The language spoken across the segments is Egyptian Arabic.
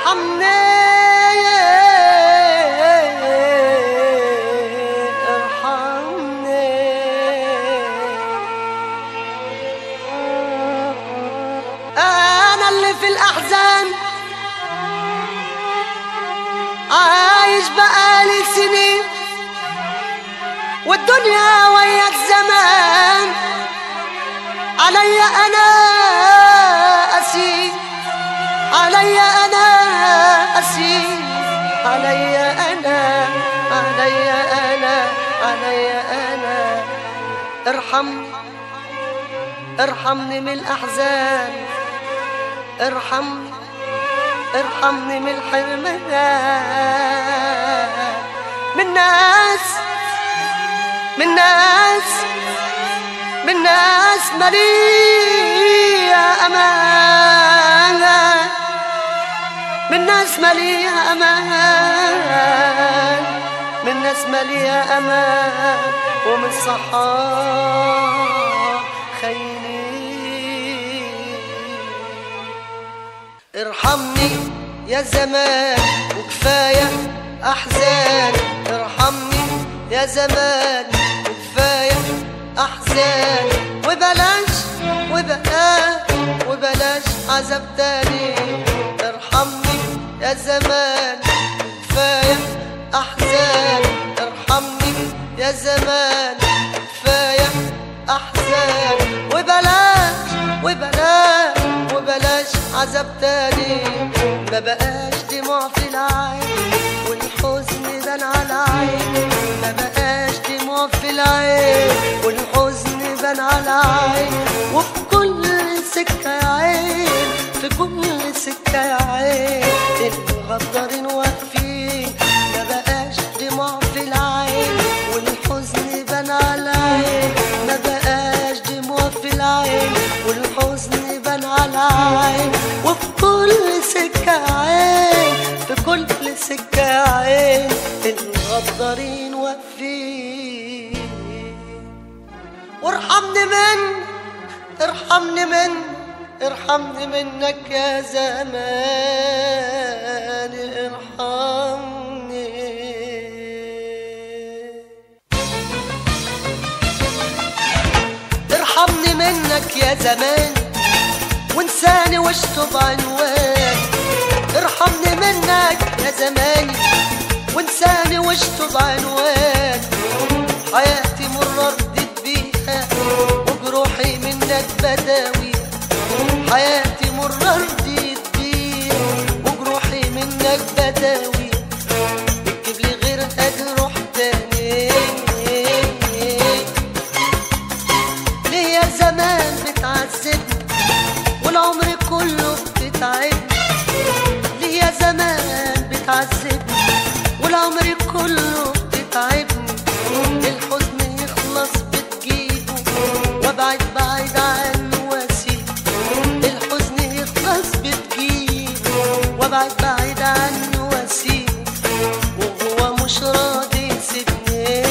ارحمني ارحمني انا اللي في الاحزان عايش بقالي سنين والدنيا وياك زمان عليا انا اسير عليا انا اسير عليا انا عليا انا عليا انا ارحمني ارحمني من الاحزان ارحمني ارحمني من الحرمان من ناس من ناس من ناس مليئة أمان من ناس مليئة أمان من ناس مليئة أمان ومن صحاب خيرين ارحمني يا زمان وكفاية أحزان ارحمني يا زمان وكفاية أحزان وبلاش وبلاش وبلاش عذاب تاني ارحمني يا زمان كفاية أحزان ارحمني يا زمان كفاية أحزان وبلاش وبلاش وبلاش عذاب تاني ما بقاش دموع في العين والحزن بان على عين ما بقاش دموع في العين والحزن بان على عين وفي كل سكة يا عين في كل سكة يا عين الغدارين واقفين ما بقاش دموع في العين والحزن بان على عين ما بقاش دموع في العين والحزن بان على عين وفي كل سكة عين في كل سكة عين الغدارين واقفين وارحمني من ارحمني من ارحمني منك يا زمان ارحمني ارحمني منك يا زمان وانساني واشطب عنوان ارحمني منك يا زماني وانساني واشطب عنوان حياتي مرة رديت بيها وجروحي منك بداوي حياتي مرة رديت بيها وجروحي منك بداوي بتجيب لي غير اجروح تاني ليه يا زمان بتعذبني والعمر كله بتتعبني ليه يا زمان بتعذبني والعمر كله بتتعبني الحزن يخلص بتجيبه وابعد بعيد عنه واسيبه الحزن يخلص بتجيبه وابعد بعيد عنه واسيبه وهو مش راضي يسيبني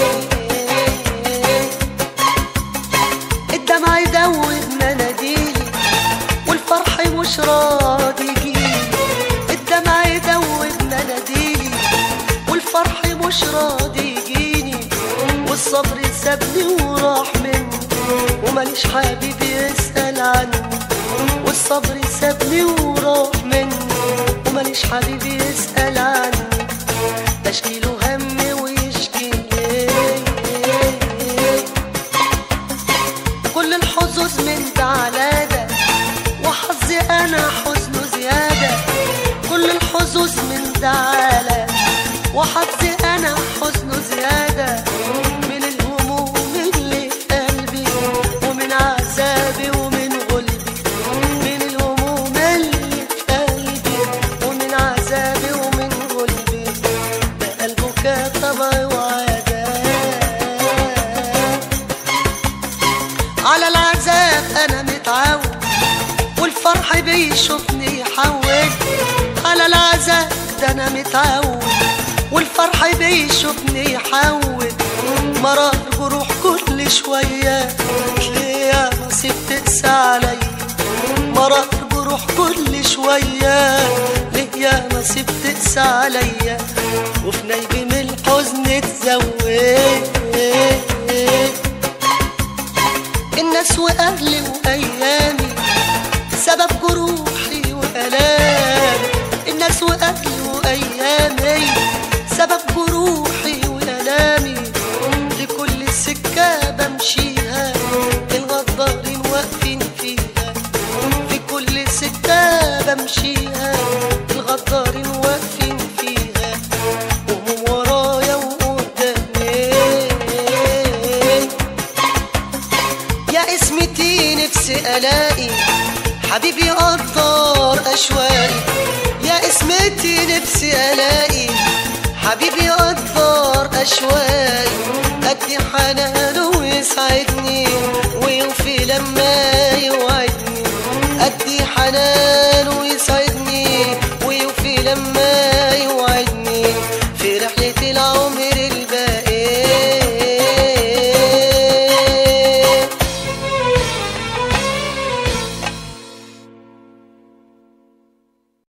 الدمع يدوب مناديلي والفرح مش راضي يجيلي الدمع يدوب مناديلي والفرح مش راضي يجيني والصبر سابني وراح مني وماليش حبيب يسأل عني والصبر سابني وراح مني وماليش حبيب يسأل عني بشكيله همي ويشكي كل الحظوظ من ده على ده وحظي انا حزنه زيادة كل الحظوظ من ده على ده وحظي انا حزنه زيادة من الهموم اللي في قلبي ومن عذابي ومن غلبي من الهموم اللي في قلبي ومن عذابي ومن غلبي ده قلبك طبعي وعادات على العذاب انا متعود والفرح بيشوفني يحول على العذاب ده انا متعود والفرح بيشوفني يحول مرار جروح كل شوية ليه يا نصيب تقسى عليا مرار جروح كل شوية ليه يا نصيب تقسى عليا وفي نايبي من الحزن تزود الناس واهلي وايامي سبب جروحي والامي الناس واهلي وايامي سبب جروحي والامي لكل سكه بمشيها الغدارين واقفين فيها في كل سكه بمشيها الغدارين واقفين فيها وهم ورايا وقدامي يا اسمتي نفسي الاقي حبيبي يقدر اشواقي يا اسمتي نفسي الاقي حبيبي يقدر اشواقي ادي حنانه ويسعدني ويوفي لما